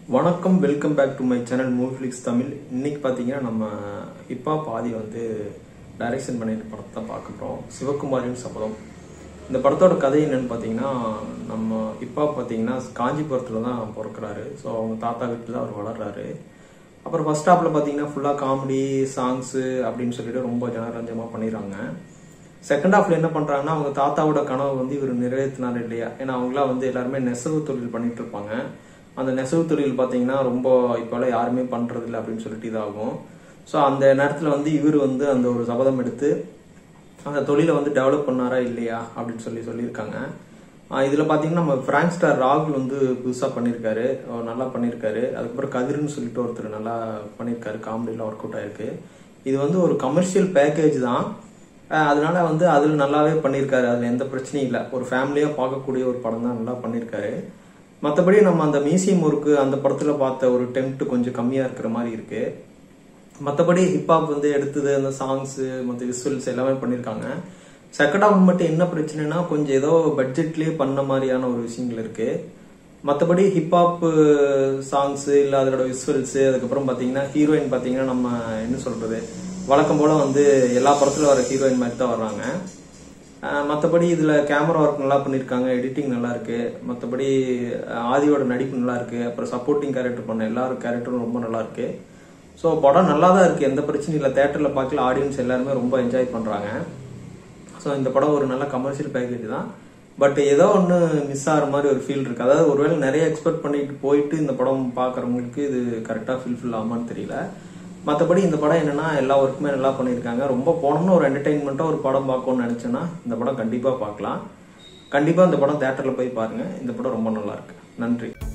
வணக்கம் welcome back to my channel Movieflix Tamil இன்னைக்கு பார்த்தீங்கன்னா நம்ம இப்பா பாதி வந்து டைரக்ஷன் பண்ணிட்டு படத்தை தான் பார்க்க போகிறோம் சிவகுமாரின் சபதம் இந்த படத்தோட கதை என்னன்னு பார்த்தீங்கன்னா நம்ம இப்பா பார்த்தீங்கன்னா காஞ்சிபுரத்தில் தான் பிறக்கிறாரு ஸோ அவங்க தாத்தா வீட்டில் தான் அவர் வளர்றாரு அப்புறம் ஃபர்ஸ்ட் ஹாப்பில் பார்த்தீங்கன்னா ஃபுல்லாக காமெடி சாங்ஸு அப்படின்னு சொல்லிட்டு ரொம்ப ஜனரஞ்சமாக பண்ணிடுறாங்க செகண்ட் ஹாஃப்ல என்ன பண்றாங்கன்னா அவங்க தாத்தாவோட கனவு வந்து இவர் நிறைவேற்றினார் இல்லையா ஏன்னா அவங்களாம் வந்து எல்லாருமே நெசவு தொழில் பண்ணிட்டு இருப்பாங்க அந்த நெசவு தொழில் பார்த்தீங்கன்னா ரொம்ப இப்போலாம் யாருமே பண்றது இல்லை அப்படின்னு சொல்லிட்டு இதாகும் ஸோ அந்த நேரத்தில் வந்து இவர் வந்து அந்த ஒரு சபதம் எடுத்து அந்த தொழிலை வந்து டெவலப் பண்ணாரா இல்லையா அப்படின்னு சொல்லி சொல்லியிருக்காங்க ஆஹ் இதுல பாத்தீங்கன்னா நம்ம பிராங்க் ஸ்டார் ராகுல் வந்து புதுசா பண்ணியிருக்காரு அவர் நல்லா பண்ணியிருக்காரு அதுக்கப்புறம் கதிர்னு சொல்லிட்டு ஒருத்தர் நல்லா பண்ணியிருக்காரு காமெடியில் ஒர்க் அவுட் ஆயிருக்கு இது வந்து ஒரு கமர்ஷியல் பேக்கேஜ் தான் ஆஹ் அதனால வந்து அதில் நல்லாவே பண்ணியிருக்காரு அதில் எந்த பிரச்சனையும் இல்லை ஒரு ஃபேமிலியாக பார்க்கக்கூடிய ஒரு படம் தான் நல்லா பண்ணியிருக்காரு மற்றபடி நம்ம அந்த மியூசியம் ஒர்க்கு அந்த படத்தில் பார்த்த ஒரு டெம்ட் கொஞ்சம் கம்மியாக இருக்கிற மாதிரி இருக்கு மற்றபடி ஹிப்ஹாப் வந்து எடுத்தது அந்த சாங்ஸு மற்ற விசுவல்ஸ் எல்லாமே பண்ணியிருக்காங்க செகண்ட் ஹாஃப் மட்டும் என்ன பிரச்சனைனா கொஞ்சம் ஏதோ பட்ஜெட்லேயே பண்ண மாதிரியான ஒரு விஷயங்கள் இருக்கு மற்றபடி ஹிப்ஹாப் சாங்ஸு இல்லை அதோட விசுவல்ஸு அதுக்கப்புறம் பார்த்தீங்கன்னா ஹீரோயின் பார்த்தீங்கன்னா நம்ம என்ன சொல்றது வழக்கம் போல வந்து எல்லா படத்துல வர ஹீரோயின் மாதிரி தான் வர்றாங்க மற்றபடி இதில் கேமரா ஒர்க் நல்லா பண்ணியிருக்காங்க எடிட்டிங் நல்லா இருக்கு மற்றபடி ஆதியோட நடிப்பு நல்லா இருக்கு அப்புறம் சப்போர்ட்டிங் கேரக்டர் பண்ண எல்லாரும் கேரக்டரும் ரொம்ப நல்லா இருக்கு ஸோ படம் நல்லா தான் இருக்கு எந்த பிரச்சனையும் இல்லை தேட்டரில் பார்க்கல ஆடியன்ஸ் எல்லாருமே ரொம்ப என்ஜாய் பண்ணுறாங்க ஸோ இந்த படம் ஒரு நல்ல கமர்ஷியல் பேக்கேஜ் தான் பட் ஏதோ ஒன்று மிஸ் ஆகிற மாதிரி ஒரு ஃபீல் இருக்கு அதாவது ஒருவேளை நிறைய எக்ஸ்பெக்ட் பண்ணிட்டு போயிட்டு இந்த படம் பார்க்குறவங்களுக்கு இது கரெக்டாக ஃபுல்ஃபில் ஆகுமான்னு தெரியல மற்றபடி இந்த படம் என்னன்னா எல்லா ஒர்க்குமே நல்லா பண்ணியிருக்காங்க ரொம்ப போனோம்னு ஒரு என்டர்டைன்மெண்ட்டாக ஒரு படம் பார்க்கணும்னு நினச்சேன்னா இந்த படம் கண்டிப்பாக பார்க்கலாம் கண்டிப்பாக இந்த படம் தேட்டரில் போய் பாருங்க இந்த படம் ரொம்ப நல்லா இருக்கு நன்றி